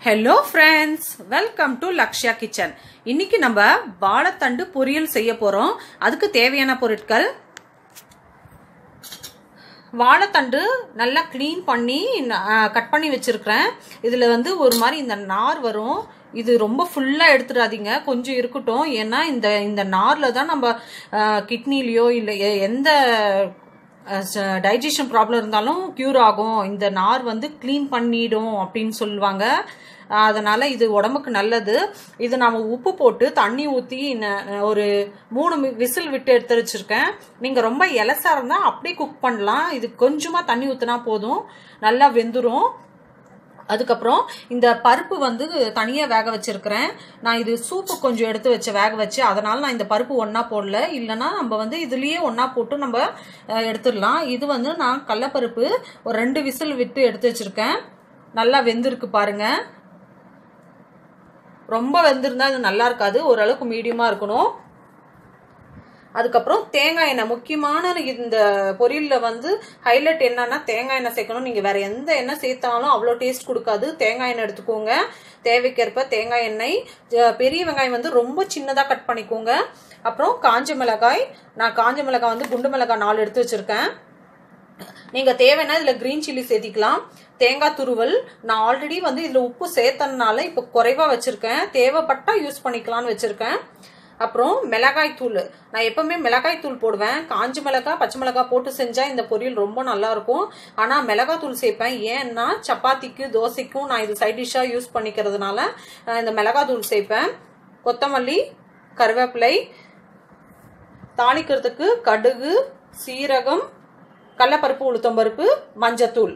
hello friends welcome to Lakshya kitchen இன்னைக்கு நம்ம வாழைத்தண்டு பொரியல் செய்ய போறோம் அதுக்கு தேவையான பொருட்கள் வாழைத்தண்டு நல்லா க்ளீன் பண்ணி கட் பண்ணி வச்சிருக்கிறேன் இதில் வந்து ஒரு மாதிரி இந்த நார் வரும் இது ரொம்ப ஃபுல்லாக எடுத்துடாதீங்க கொஞ்சம் இருக்கட்டும் ஏன்னா இந்த இந்த நாரில் தான் நம்ம கிட்னிலேயோ இல்லை எந்த டைஜஷன் ப்ராப்ளம் இருந்தாலும் க்யூர் ஆகும் இந்த நார் வந்து க்ளீன் பண்ணிடும் அப்படின்னு சொல்லுவாங்க அதனால் இது உடம்புக்கு நல்லது இது நம்ம உப்பு போட்டு தண்ணி ஊற்றி ஒரு மூணு விசில் விட்டு எடுத்து வச்சுருக்கேன் நீங்கள் ரொம்ப இலசா இருந்தால் அப்படியே குக் பண்ணலாம் இது கொஞ்சமாக தண்ணி ஊற்றினா போதும் நல்லா வெந்துடும் அதுக்கப்புறம் இந்த பருப்பு வந்து தனியாக வேக வச்சிருக்கிறேன் நான் இது சூப்பு கொஞ்சம் எடுத்து வச்ச வேக வச்சு அதனால் நான் இந்த பருப்பு ஒன்றா போடல இல்லைன்னா நம்ம வந்து இதுலேயே ஒன்றா போட்டு நம்ம எடுத்துடலாம் இது வந்து நான் கடலப்பருப்பு ஒரு ரெண்டு விசில் விட்டு எடுத்து வச்சுருக்கேன் நல்லா வெந்திருக்கு பாருங்க ரொம்ப வெந்திருந்தா இது நல்லா இருக்காது ஓரளவுக்கு மீடியமாக இருக்கணும் அதுக்கப்புறம் தேங்காய் எண்ணெய் முக்கியமான இந்த பொரியலில் வந்து ஹைலைட் என்னன்னா தேங்காய் எண்ணெய் சேர்க்கணும் நீங்கள் வேற எந்த எண்ணெய் சேர்த்தாலும் அவ்வளோ டேஸ்ட் கொடுக்காது தேங்காய் எண்ணெய் எடுத்துக்கோங்க தேவைக்கேற்ப தேங்காய் எண்ணெய் பெரிய வெங்காயம் வந்து ரொம்ப சின்னதாக கட் பண்ணிக்கோங்க அப்புறம் காஞ்ச மிளகாய் நான் காஞ்ச மிளகாய் வந்து குண்டு மிளகாய் நாலு எடுத்து வச்சுருக்கேன் நீங்கள் தேவைன்னா இதில் க்ரீன் சில்லி சேர்த்திக்கலாம் தேங்காய் துருவல் நான் ஆல்ரெடி வந்து இதில் உப்பு சேர்த்தனால இப்போ குறைவாக வச்சுருக்கேன் தேவைப்பட்டால் யூஸ் பண்ணிக்கலாம்னு வச்சுருக்கேன் அப்புறம் மிளகாய் தூள் நான் எப்பவுமே மிளகாய் தூள் போடுவேன் காஞ்சி மிளகாய் பச்சை மிளகாய் போட்டு செஞ்சால் இந்த பொரியல் ரொம்ப நல்லா இருக்கும் ஆனால் மிளகாய் தூள் சேர்ப்பேன் ஏன்னா சப்பாத்திக்கு தோசைக்கும் நான் இது சைட் டிஷ்ஷாக யூஸ் பண்ணிக்கிறதுனால இந்த மிளகாய் தூள் சேர்ப்பேன் கொத்தமல்லி கருவேப்பிலை தாளிக்கிறதுக்கு கடுகு சீரகம் கடலப்பருப்பு உளுத்தம்பருப்பு மஞ்சத்தூள்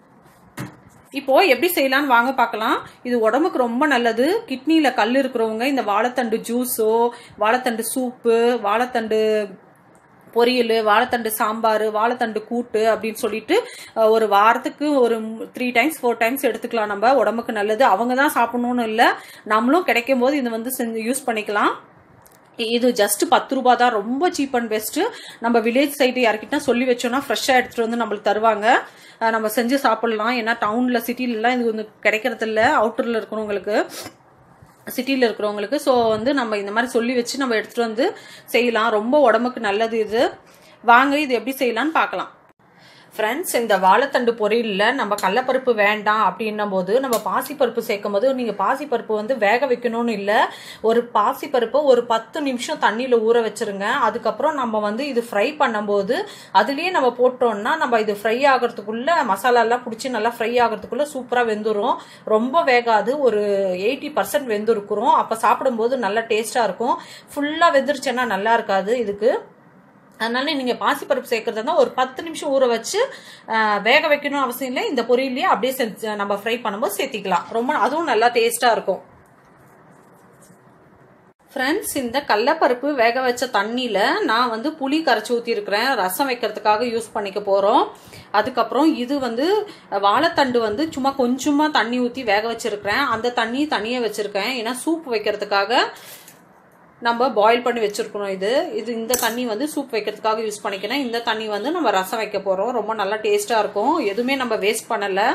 இப்போ எப்படி செய்யலாம்னு வாங்க பார்க்கலாம் இது உடம்புக்கு ரொம்ப நல்லது கிட்னியில கல் இருக்கிறவங்க இந்த வாழைத்தண்டு ஜூஸோ வாழைத்தண்டு சூப்பு வாழைத்தண்டு பொரியல் வாழைத்தண்டு சாம்பார் வாழைத்தண்டு கூட்டு அப்படின்னு சொல்லிட்டு ஒரு வாரத்துக்கு ஒரு த்ரீ டைம்ஸ் ஃபோர் டைம்ஸ் எடுத்துக்கலாம் நம்ம உடம்புக்கு நல்லது அவங்க தான் சாப்பிடணும்னு இல்லை நம்மளும் கிடைக்கும் போது இதை வந்து செஞ்சு யூஸ் பண்ணிக்கலாம் இது ஜஸ்ட் பத்து ரூபா தான் ரொம்ப சீப் அண்ட் பெஸ்ட்டு நம்ம வில்லேஜ் சைடு யார்கிட்ட சொல்லி வச்சோம்னா ஃப்ரெஷ்ஷாக எடுத்துகிட்டு வந்து நம்மளுக்கு தருவாங்க நம்ம செஞ்சு சாப்பிட்லாம் ஏன்னா டவுனில் சிட்டிலலாம் இது வந்து கிடைக்கிறது இல்லை அவுட்டரில் இருக்கிறவங்களுக்கு சிட்டியில் இருக்கிறவங்களுக்கு ஸோ வந்து நம்ம இந்த மாதிரி சொல்லி வச்சு நம்ம எடுத்துகிட்டு வந்து செய்யலாம் ரொம்ப உடம்புக்கு நல்லது இது வாங்க இது எப்படி செய்யலாம்னு பார்க்கலாம் ஃப்ரெண்ட்ஸ் இந்த வாழைத்தண்டு பொரியலில் நம்ம கடலப்பருப்பு வேண்டாம் அப்படின்னும் போது நம்ம பாசிப்பருப்பு சேர்க்கும் போது நீங்கள் பாசிப்பருப்பு வந்து வேக வைக்கணும்னு இல்லை ஒரு பாசிப்பருப்பை ஒரு பத்து நிமிஷம் தண்ணியில் ஊற வச்சுருங்க அதுக்கப்புறம் நம்ம வந்து இது ஃப்ரை பண்ணும்போது அதுலேயே நம்ம போட்டோம்னா நம்ம இது ஃப்ரை ஆகிறதுக்குள்ளே மசாலாலாம் பிடிச்சி நல்லா ஃப்ரை ஆகிறதுக்குள்ளே சூப்பராக வெந்துடும் ரொம்ப வேகாது ஒரு எயிட்டி பர்சன்ட் வெந்திருக்கிறோம் அப்போ சாப்பிடும்போது நல்லா டேஸ்ட்டாக இருக்கும் ஃபுல்லாக வெந்துருச்சுன்னா நல்லா இருக்காது இதுக்கு அதனால நீங்கள் பாசிப்பருப்பு சேர்க்கறதா இருந்தால் ஒரு பத்து நிமிஷம் ஊற வச்சு வேக வைக்கணும் அவசியம் இல்லை இந்த பொரியலையே அப்படியே செஞ்சு நம்ம ஃப்ரை பண்ணும்போது சேர்த்திக்கலாம் ரொம்ப அதுவும் நல்லா டேஸ்ட்டாக இருக்கும் ஃப்ரெண்ட்ஸ் இந்த கடலப்பருப்பு வேக வச்ச தண்ணியில் நான் வந்து புளி கரைச்சி ஊற்றிருக்கிறேன் ரசம் வைக்கிறதுக்காக யூஸ் பண்ணிக்க போகிறோம் அதுக்கப்புறம் இது வந்து வாழைத்தண்டு வந்து சும்மா கொஞ்சமாக தண்ணி ஊற்றி வேக வச்சிருக்கிறேன் அந்த தண்ணி தனியாக வச்சுருக்கேன் ஏன்னா சூப் வைக்கிறதுக்காக நம்ம பாயில் பண்ணி வச்சுருக்கணும் இது இது இந்த தண்ணி வந்து சூப் வைக்கிறதுக்காக யூஸ் பண்ணிக்கிறேன் இந்த தண்ணி வந்து நம்ம ரசம் வைக்க போகிறோம் ரொம்ப நல்லா டேஸ்ட்டாக இருக்கும் எதுவுமே நம்ம வேஸ்ட் பண்ணலை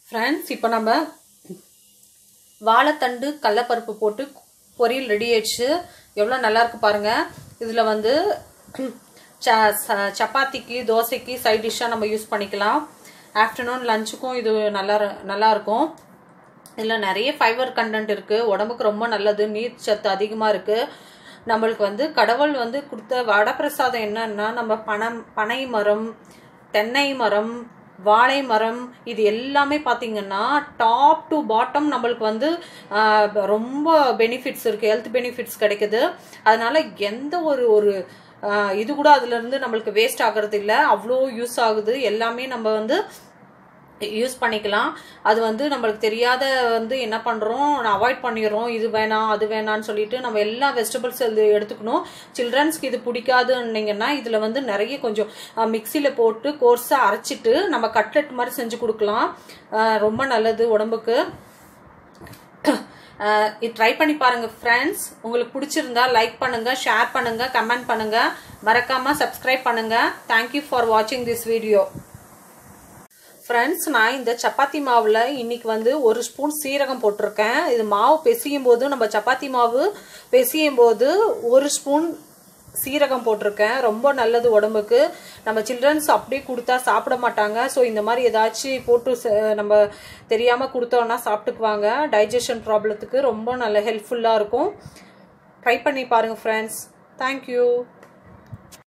ஃப்ரெண்ட்ஸ் இப்போ நம்ம வாழைத்தண்டு கடலப்பருப்பு போட்டு பொரியல் ரெடி ஆயிடுச்சு எவ்வளோ நல்லா இருக்கு பாருங்க இதில் வந்து ச ச- சப்பாத்திக்கு தோசைக்கு சைட் டிஷ்ஷாக நம்ம யூஸ் பண்ணிக்கலாம் ஆஃப்டர்நூன் லஞ்சுக்கும் இது நல்லா இரு- நல்லா இருக்கும் இதில் நிறைய ஃபைபர் கண்டென்ட் இருக்குது உடம்புக்கு ரொம்ப நல்லது நீர் சத்து அதிகமாக இருக்குது நம்மளுக்கு வந்து கடவுள் வந்து கொடுத்த வடப்பிரசாதம் என்னன்னா நம்ம பனம் பனை மரம் தென்னை மரம் வாழை மரம் இது எல்லாமே பார்த்தீங்கன்னா டாப் டு பாட்டம் நம்மளுக்கு வந்து ஆஹ், ரொம்ப பெனிஃபிட்ஸ் இருக்குது ஹெல்த் பெனிஃபிட்ஸ் கிடைக்குது அதனால எந்த ஒரு ஒரு ஆஹ், இது கூட அதுலேருந்து நம்மளுக்கு வேஸ்ட் ஆகிறது இல்லை அவ்வளோ யூஸ் ஆகுது எல்லாமே நம்ம வந்து யூஸ் பண்ணிக்கலாம் அது வந்து நம்மளுக்கு தெரியாத வந்து என்ன பண்ணுறோம் அவாய்ட் பண்ணிடுறோம் இது வேணாம் அது வேணாம்னு சொல்லிட்டு நம்ம எல்லா வெஜிடபிள்ஸ் இது எடுத்துக்கணும் சில்ட்ரன்ஸ்க்கு இது பிடிக்காதுன்னீங்கன்னா இதில் வந்து நிறைய கொஞ்சம் மிக்சியில் போட்டு கோர்ஸாக அரைச்சிட்டு நம்ம கட்லெட் மாதிரி செஞ்சு கொடுக்கலாம் அஹ் ரொம்ப நல்லது உடம்புக்கு அஹ் இது ட்ரை பண்ணி பாருங்க ஃப்ரெண்ட்ஸ் உங்களுக்கு பிடிச்சிருந்தா லைக் பண்ணுங்க ஷேர் பண்ணுங்க கமெண்ட் பண்ணுங்க மறக்காம சப்ஸ்கிரைப் பண்ணுங்க தேங்க்யூ ஃபார் வாட்சிங் திஸ் வீடியோ ஃப்ரெண்ட்ஸ் நான் இந்த சப்பாத்தி மாவில் இன்னைக்கு வந்து ஒரு ஸ்பூன் சீரகம் போட்டிருக்கேன் இது மாவு பிசையும் போது நம்ம சப்பாத்தி மாவு பிசையும் போது ஒரு ஸ்பூன் சீரகம் போட்டிருக்கேன் ரொம்ப நல்லது உடம்புக்கு நம்ம சில்ட்ரன்ஸ் அப்படியே கொடுத்தா சாப்பிட மாட்டாங்க ஸோ இந்த மாதிரி ஏதாச்சும் போட்டு ச- நம்ம தெரியாமல் கொடுத்தோன்னா சாப்பிட்டுக்குவாங்க டைஜஷன் ப்ராப்ளத்துக்கு ரொம்ப நல்ல ஹெல்ப்ஃபுல்லாக இருக்கும் ட்ரை பண்ணி பாருங்கள் ஃப்ரெண்ட்ஸ் தேங்க்யூ